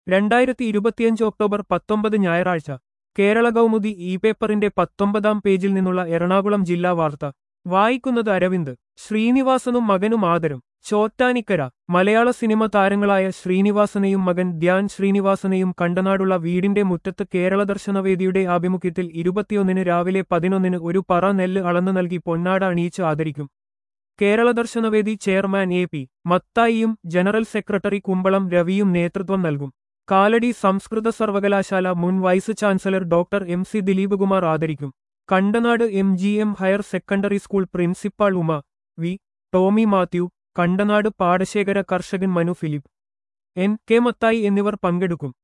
രണ്ടായിരത്തി ഇരുപത്തിയഞ്ച് ഒക്ടോബർ പത്തൊമ്പത് ഞായറാഴ്ച കേരള കൗമുദി ഇ പേപ്പറിന്റെ പത്തൊമ്പതാം പേജിൽ നിന്നുള്ള എറണാകുളം ജില്ലാ വാർത്ത വായിക്കുന്നത് അരവിന്ദ് ശ്രീനിവാസനും മകനും ആദരം ചോറ്റാനിക്കര മലയാള സിനിമ താരങ്ങളായ ശ്രീനിവാസനെയും മകൻ ധ്യാൻ ശ്രീനിവാസനെയും കണ്ടനാടുള്ള വീടിന്റെ മുറ്റത്ത് കേരള ദർശനവേദിയുടെ ആഭിമുഖ്യത്തിൽ ഇരുപത്തിയൊന്നിന് രാവിലെ പതിനൊന്നിന് ഒരു പറ നെല്ല് അളന്നു നൽകി പൊന്നാട അണിയിച്ച് ആദരിക്കും Kerala Darshanavedi chairman A P മത്തായിയും ജനറൽ സെക്രട്ടറി കുമ്പളം രവിയും നേതൃത്വം നൽകും കാലടി സംസ്കൃത സർവകലാശാല മുൻ vice chancellor doctor M C Dileepakumar ആദരിക്കും Kandanad M G M higher secondary school principal Uma V Tomy Mathew Kandanad പാടശേഖര കർഷകൻ മനു ഫിലിപ്പ് എൻ കെ മത്തായി എന്നിവർ പങ്കെടുക്കും